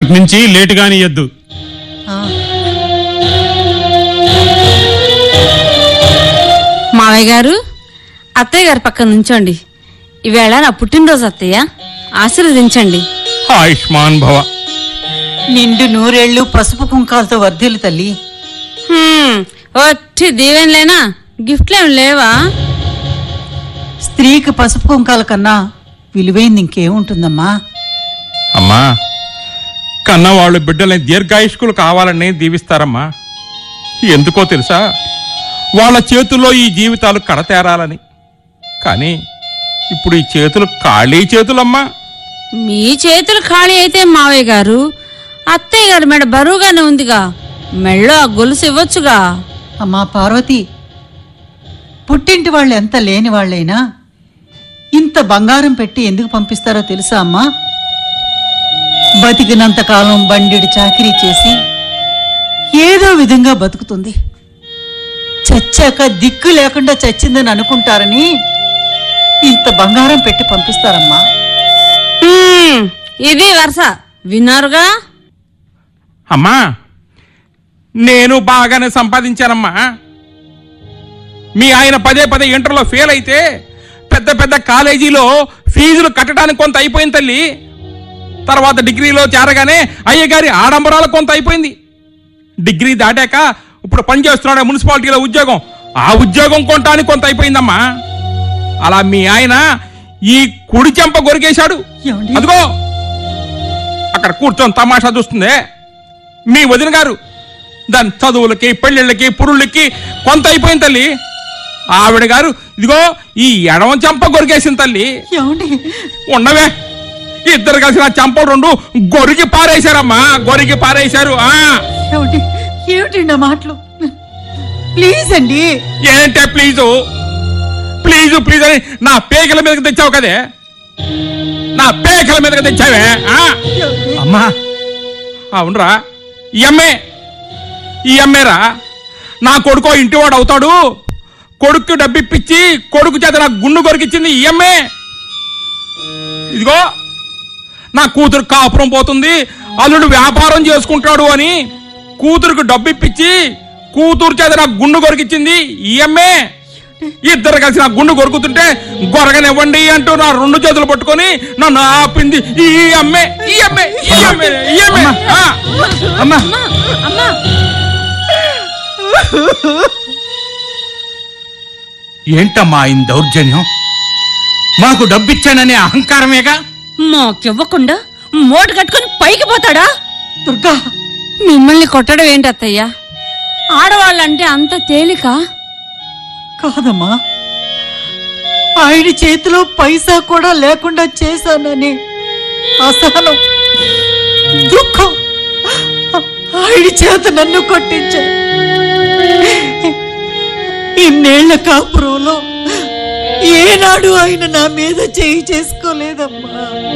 ఇప్పటి నుంచి లేటుగాని ఇయ్యద్దు ఆ, మావయ్య గారు అత్తయ్య గారి పక్కన నుంచోండి ఈవేళ నా పుట్టినరోజు అత్తయ్య ఆశీర్వదించండి ఆయుష్మాన్ భవ నిండు నూరేళ్లు పసుపు కుంకాలతో వర్ధిల్లు తల్లి హ్మ్, ఒట్టి దీవెనలేనా గిఫ్ట్లేం లేవా స్త్రీకి పసుపు కుంకాల కన్నా విలువైంది ఇంకేముంటుందమ్మా అమ్మా కన్న వాళ్ళు బిడ్డల్ని దీర్ఘాయుష్కులు కావాలని దీవిస్తారమ్మా ఎందుకో తెలుసా వాళ్ళ చేతుల్లో ఈ జీవితాలు కడతేరాలని కానీ ఇప్పుడు ఈ చేతులు ఖాళీ చేతులమ్మా మీ చేతులు ఖాళీ అయితే మావయ్య గారు అత్తయ్య గారి మెడ బరువుగానే ఉందిగా మెళ్ళో ఆ గొలుసు ఇవ్వచ్చుగా అమ్మా పార్వతి పుట్టింటి వాళ్ళు ఎంత లేని వాళ్ళైనా ఇంత బంగారం పెట్టి ఎందుకు పంపిస్తారో తెలుసా అమ్మా బతికినంత కాలం బండిడి చాకిరీ చేసి ఏదో విధంగా బతుకుతుంది చచ్చాక దిక్కు లేకుండా చచ్చిందని అనుకుంటారని ఇంత బంగారం పెట్టి పంపిస్తారమ్మా హ్మ్, ఇది వరుస విన్నారుగా అమ్మా నేను బాగానే సంపాదించానమ్మా మీ ఆయన పదే పదే ఇంటర్లో ఫెయిల్ అయితే పెద్ద పెద్ద కాలేజీలో ఫీజులు కట్టడానికి కొంత అయిపోయింది తల్లి తర్వాత డిగ్రీలో చేరగానే అయ్యగారి ఆడంబరాలు కొంత అయిపోయింది డిగ్రీ దాటాక ఇప్పుడు పని చేస్తున్నాడు మున్సిపాలిటీలో ఉద్యోగం ఆ ఉద్యోగం కొనటానికి కొంత అయిపోయిందమ్మా అలా మీ ఆయన ఈ కుడి చెంప గొరికేశాడు ఏమండి? అదిగో అక్కడ కూర్చొని తమాషా చూస్తుందే మీ వదిన గారు దాని చదువులకి పెళ్ళిళ్ళకి పురుళ్ళకి కొంత అయిపోయింది తల్లి ఆవిడ గారు ఇదిగో ఈ ఎడమ చెంప గొరికేసింది తల్లి ఏమండి ఉండవే ఇద్దరు కలిసి నా చెంప రెండు గొరికి పారేశారమ్మా గొరికి పారేశారు ఆ ఏమిటి ఏమిటండి ఆ మాటలు ప్లీజ్ అండి ఏంటే ప్లీజు ప్లీజు ప్లీజ్ అని నా పేకల మీదకి తెచ్చావు కదే నా పేకల మీదకి తెచ్చావే ఆ అమ్మా అవునరా ఈ అమ్మే ఈ అమ్మేరా నా కొడుకో ఇంటివాడు అవుతాడు కొడుకు డబ్బిప్పించి కొడుకు చేత నా గుండు కొరికిచ్చింది ఈ అమ్మే ఇదిగో నా కూతురు కాపురం పోతుంది అల్లుడు వ్యాపారం చేసుకుంటాడు అని కూతురుకు డబ్బిప్పించి కూతురు చేత నా గుండు కొరికిచ్చింది ఈ అమ్మే ఇద్దరు కలిసి నా గుండు కొరుకుతుంటే గొరగనివ్వండి అంటూ నా రెండు చేతులు పట్టుకొని నన్ను ఆపింది ఈ అమ్మే ఈ అమ్మే ఈ అమ్మే ఈ అమ్మే ఆ. అమ్మా అమ్మా అమ్మా ఏంటమ్మా ఆయన దౌర్జన్యం మాకు డబ్బిచ్చాననే అహంకారమేగా మాకివ్వకుండా మోటు కట్టుకొని పైకి పోతాడా దుర్గా మిమ్మల్ని కొట్టడం ఏంటి అత్తయ్య ఆడవాళ్ళంటే అంత తేలిక కాదమ్మా ఆయన చేతిలో పైసా కూడా లేకుండా చేశానని అసహనం దుఃఖం ఆయన చేత నన్ను కొట్టించా ఇన్నేళ్ల కాపురంలో ఏనాడు ఆయన నా మీద చేయి చేసుకోలేదమ్మా